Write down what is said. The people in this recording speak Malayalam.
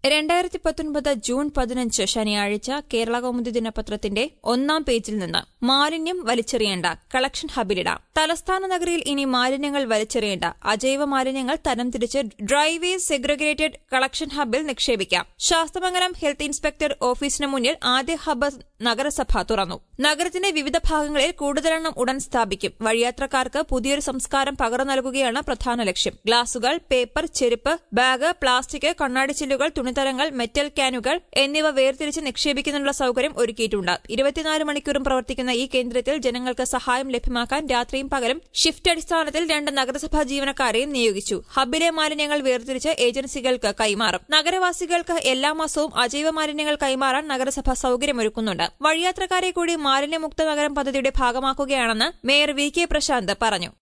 രണ്ടായിരത്തി പത്തൊൻപത് ജൂൺ പതിനഞ്ച് ശനിയാഴ്ച കേരള കൗമുദി ദിനപത്രത്തിന്റെ ഒന്നാം പേജിൽ നിന്ന് മാലിന്യം വലിച്ചെറിയേണ്ട കളക്ഷൻ ഹബിലിടാം തലസ്ഥാന നഗരിയിൽ ഇനി മാലിന്യങ്ങൾ വലിച്ചെറിയേണ്ട അജൈവ മാലിന്യങ്ങൾ തരംതിരിച്ച് ഡ്രൈവേസ് സെഗ്രിഗേറ്റഡ് കളക്ഷൻ ഹബിൽ നിക്ഷേപിക്കാം ശാസ്തമംഗലം ഹെൽത്ത് ഇൻസ്പെക്ടർ ഓഫീസിന് മുന്നിൽ ആദ്യ ഹബ്ബ് നഗരസഭ തുറന്നു നഗരത്തിന്റെ വിവിധ ഭാഗങ്ങളിൽ കൂടുതലെണ്ണം ഉടൻ സ്ഥാപിക്കും വഴിയാത്രക്കാർക്ക് പുതിയൊരു സംസ്കാരം പകർന്നു നൽകുകയാണ് പ്രധാന ലക്ഷ്യം ഗ്ലാസുകൾ പേപ്പർ ചെരുപ്പ് ബാഗ് പ്ലാസ്റ്റിക് കണ്ണാടിച്ചില്ലുകൾ തുണിത്തരങ്ങൾ മെറ്റൽ ക്യാനുകൾ എന്നിവ വേർതിരിച്ച് നിക്ഷേപിക്കുന്നതിനുള്ള സൌകര്യം ഒരുക്കിയിട്ടുണ്ട് ഇരുപത്തിനാല് മണിക്കൂറും പ്രവർത്തിക്കുന്ന ഈ കേന്ദ്രത്തിൽ ജനങ്ങൾക്ക് സഹായം ലഭ്യമാക്കാൻ രാത്രിയും പകലും ഷിഫ്റ്റ് അടിസ്ഥാനത്തിൽ രണ്ട് നഗരസഭാ ജീവനക്കാരെയും നിയോഗിച്ചു ഹബ്ബിലെ മാലിന്യങ്ങൾ വേർതിരിച്ച് ഏജൻസികൾക്ക് കൈമാറും നഗരവാസികൾക്ക് എല്ലാ മാസവും അജൈവ മാലിന്യങ്ങൾ കൈമാറാൻ നഗരസഭ സൌകര്യമൊരുക്കുന്നുണ്ട് വഴിയാത്രക്കാരെ കൂടി മാലിന്യമുക്ത നഗരം പദ്ധതിയുടെ ഭാഗമാക്കുകയാണെന്ന് മേയർ വി കെ പ്രശാന്ത് പറഞ്ഞു